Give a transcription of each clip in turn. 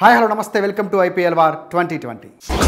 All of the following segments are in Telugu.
హాయ్ హలో నమస్తే welcome to IPL war twenty twenty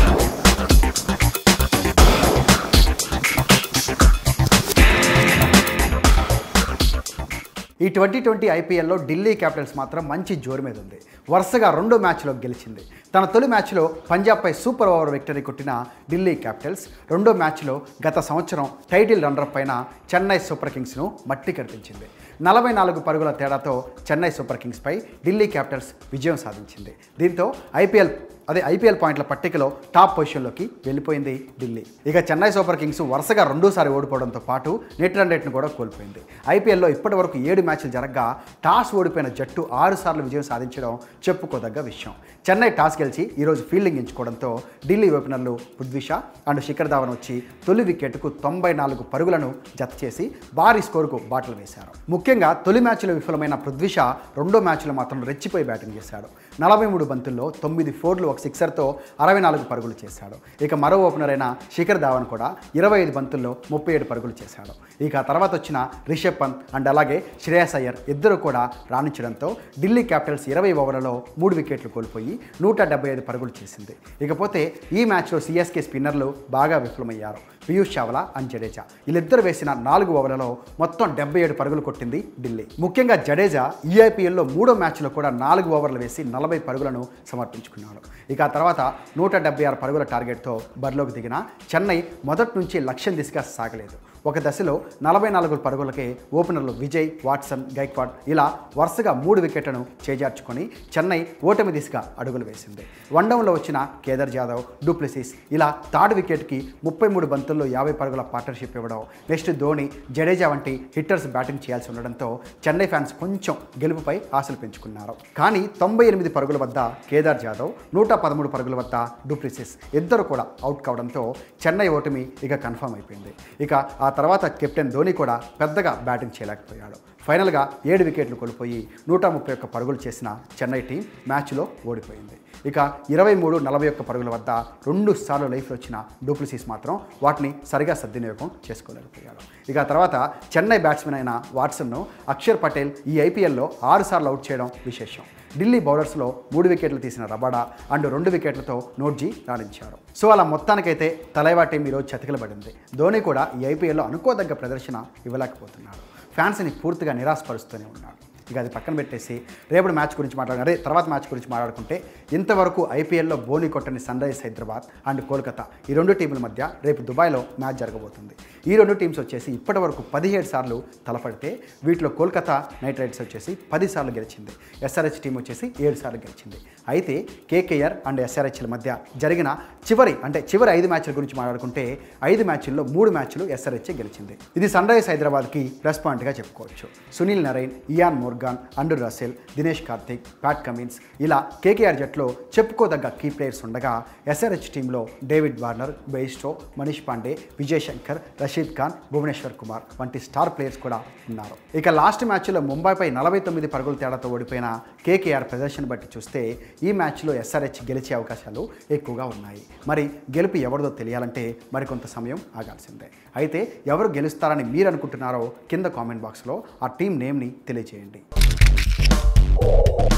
ఈ ట్వంటీ ట్వంటీ ఐపీఎల్లో ఢిల్లీ క్యాపిటల్స్ మాత్రం మంచి జోరు మీద ఉంది వరుసగా రెండు మ్యాచ్లో గెలిచింది తన తొలి మ్యాచ్లో పంజాబ్పై సూపర్ ఓవర్ విక్టరీ కొట్టిన ఢిల్లీ క్యాపిటల్స్ రెండో మ్యాచ్లో గత సంవత్సరం టైటిల్ రన్నర్ పైన చెన్నై సూపర్ కింగ్స్ను మట్టి కనిపించింది నలభై నాలుగు పరుగుల తేడాతో చెన్నై సూపర్ కింగ్స్పై ఢిల్లీ క్యాపిటల్స్ విజయం సాధించింది దీంతో ఐపీఎల్ అదే ఐపీఎల్ పాయింట్ల పట్టికలో టాప్ పొజిషన్లోకి వెళ్ళిపోయింది ఢిల్లీ ఇక చెన్నై సూపర్ కింగ్స్ వరుసగా రెండోసారి ఓడిపోవడంతో పాటు నెట్ రన్ రేట్ను కూడా కోల్పోయింది ఐపీఎల్లో ఇప్పటి వరకు ఏడు మ్యాచ్లు జరగగా టాస్ ఓడిపోయిన జట్టు ఆరు సార్లు విజయం సాధించడం చెప్పుకోదగ్గ విషయం చెన్నై టాస్ గెలిచి ఈరోజు ఫీల్డింగ్ ఎంచుకోవడంతో ఢిల్లీ ఓపెనర్లు పృథ్వీ షా అండ్ శిఖర్ ధావన్ వచ్చి తొలి వికెట్కు తొంభై నాలుగు పరుగులను జత చేసి భారీ స్కోరుకు బాటలు వేశారు ముఖ్యంగా తొలి మ్యాచ్లో విఫలమైన పృథ్వీ షా రెండో మ్యాచ్లో మాత్రం రెచ్చిపోయి బ్యాటింగ్ చేశాడు నలభై మూడు బంతుల్లో తొమ్మిది ఫోర్లు ఒక సిక్సర్తో అరవై నాలుగు పరుగులు చేశాడు ఇక మరో ఓపెనర్ అయిన శిఖర్ ధావన్ కూడా ఇరవై ఐదు బంతుల్లో ముప్పై ఏడు పరుగులు చేశాడు ఇక ఆ తర్వాత వచ్చిన రిషబ్ పంత్ అండ్ అలాగే శ్రేయస్ అయ్యర్ ఇద్దరు కూడా రాణించడంతో ఢిల్లీ క్యాపిటల్స్ ఇరవై ఓవర్లలో మూడు వికెట్లు కోల్పోయి నూట డెబ్బై ఐదు పరుగులు చేసింది ఇకపోతే ఈ మ్యాచ్లో సిఎస్కే స్పిన్నర్లు బాగా విఫలమయ్యారు పీయూష్ చావ్లా అండ్ జడేజా వీళ్ళిద్దరు వేసిన నాలుగు ఓవర్లలో మొత్తం డెబ్బై ఏడు పరుగులు కొట్టింది ఢిల్లీ ముఖ్యంగా జడేజా ఈ ఐపీఎల్లో మూడో మ్యాచ్లో కూడా నాలుగు ఓవర్లు వేసి నలభై పరుగులను సమర్పించుకున్నాడు ఇక ఆ తర్వాత నూట డెబ్బై ఆరు పరుగుల టార్గెట్తో బరిలోకి దిగిన చెన్నై మొదటి నుంచి లక్ష్యం దిశగా సాగలేదు ఒక దశలో నలభై నాలుగు పరుగులకే ఓపెనర్లు విజయ్ వాట్సన్ గైక్వాడ్ ఇలా వరుసగా మూడు వికెట్లను చేజార్చుకొని చెన్నై ఓటమి దిశగా అడుగులు వేసింది వన్డౌన్లో వచ్చిన కేదార్ జాదవ్ డూప్లెసిస్ ఇలా థర్డ్ వికెట్కి ముప్పై మూడు బంతుల్లో యాభై పరుగుల పార్ట్నర్షిప్ ఇవ్వడం నెక్స్ట్ ధోని జడేజా వంటి హిట్టర్స్ బ్యాటింగ్ చేయాల్సి ఉండడంతో చెన్నై ఫ్యాన్స్ కొంచెం గెలుపుపై ఆశలు పెంచుకున్నారు కానీ తొంభై ఎనిమిది పరుగుల వద్ద కేదార్ జాదవ్ నూట పదమూడు పరుగుల వద్ద డూప్లిసిస్ ఇద్దరు కూడా అవుట్ కావడంతో చెన్నై ఓటమి ఇక కన్ఫర్మ్ అయిపోయింది ఇక ఆ తర్వాత కెప్టెన్ ధోని కూడా పెద్దగా బ్యాటింగ్ చేయలేకపోయాడు ఫైనల్గా ఏడు వికెట్లు కోల్పోయి నూట ముప్పై ఒక్క పరుగులు చేసిన చెన్నై టీం మ్యాచ్లో ఓడిపోయింది ఇక ఇరవై మూడు నలభై ఒక్క పరుగుల వద్ద రెండు సార్లు లైఫ్లో వచ్చిన డూప్లిసిస్ మాత్రం వాటిని సరిగా సద్వినియోగం చేసుకోలేకపోయాడు ఇక ఆ తర్వాత చెన్నై బ్యాట్స్మెన్ అయిన వాట్సన్ను అక్షర్ పటేల్ ఈ ఐపీఎల్లో ఆరు సార్లు అవుట్ చేయడం విశేషం ఢిల్లీ బౌలర్స్లో మూడు వికెట్లు తీసిన రబాడా అండ్ రెండు వికెట్లతో నోట్జీ రాణించారు సో అలా మొత్తానికైతే తలైవా టీం ఈరోజు చతికిలబడింది ధోని కూడా ఈ ఐపీఎల్లో అనుకోదగ్గ ప్రదర్శన ఇవ్వలేకపోతున్నాడు ఫ్యాన్స్ని పూర్తిగా నిరాశపరుస్తూనే ఉన్నాడు ఇక అది పక్కన పెట్టేసి రేపటి మ్యాచ్ గురించి మాట్లాడారు అదే తర్వాత మ్యాచ్ గురించి మాట్లాడుకుంటే ఇంతవరకు ఐపీఎల్లో బోని కొట్టని Sunrisers Hyderabad and Kolkata ఈ రెండు టీముల మధ్య రేపు దుబాయ్లో మ్యాచ్ జరగబోతుంది ఈ రెండు టీమ్స్ వచ్చేసి ఇప్పటి వరకు పదిహేడు సార్లు తలపడితే వీటిలో కోల్కతా నైట్ రైడర్స్ వచ్చేసి పది సార్లు గెలిచింది ఎస్ఆర్హెచ్ టీం వచ్చేసి ఏడు సార్లు గెలిచింది అయితే కేకేఆర్ అండ్ ఎస్ఆర్హెచ్ల మధ్య జరిగిన చివరి అంటే చివరి ఐదు మ్యాచ్ల గురించి మాట్లాడుకుంటే ఐదు మ్యాచ్ల్లో మూడు మ్యాచ్లు ఎస్ఆర్హెచ్ గెలిచింది ఇది సన్ రైజర్స్ హైదరాబాద్కి ప్లస్ పాయింట్గా చెప్పుకోవచ్చు Sunil Narine Eoin Morgan Andre Russell Dinesh Karthik Pat Cummins ఇలా కేకేఆర్ జట్లో చెప్పుకోదగ్గ కీ ప్లేయర్స్ ఉండగా ఎస్ఆర్హెచ్ టీంలో David Warner Bairstow Manish Pandey Vijay Shankar Rashid Khan Bhuvneshwar Kumar వంటి స్టార్ ప్లేయర్స్ కూడా ఉన్నారు ఇక లాస్ట్ మ్యాచ్లో ముంబైపై నలభై తొమ్మిది పరుగుల తేడాతో ఓడిపోయిన కేకేఆర్ ప్రదర్శన బట్టి చూస్తే ఈ మ్యాచ్లో ఎస్ఆర్హెచ్ గెలిచే అవకాశాలు ఎక్కువగా ఉన్నాయి మరి గెలుపు ఎవరిదో తెలియాలంటే మరికొంత సమయం ఆగాల్సిందే అయితే ఎవరు గెలుస్తారని మీరు అనుకుంటున్నారో కింద కామెంట్ బాక్స్లో ఆ టీం నేమ్ని తెలియజేయండి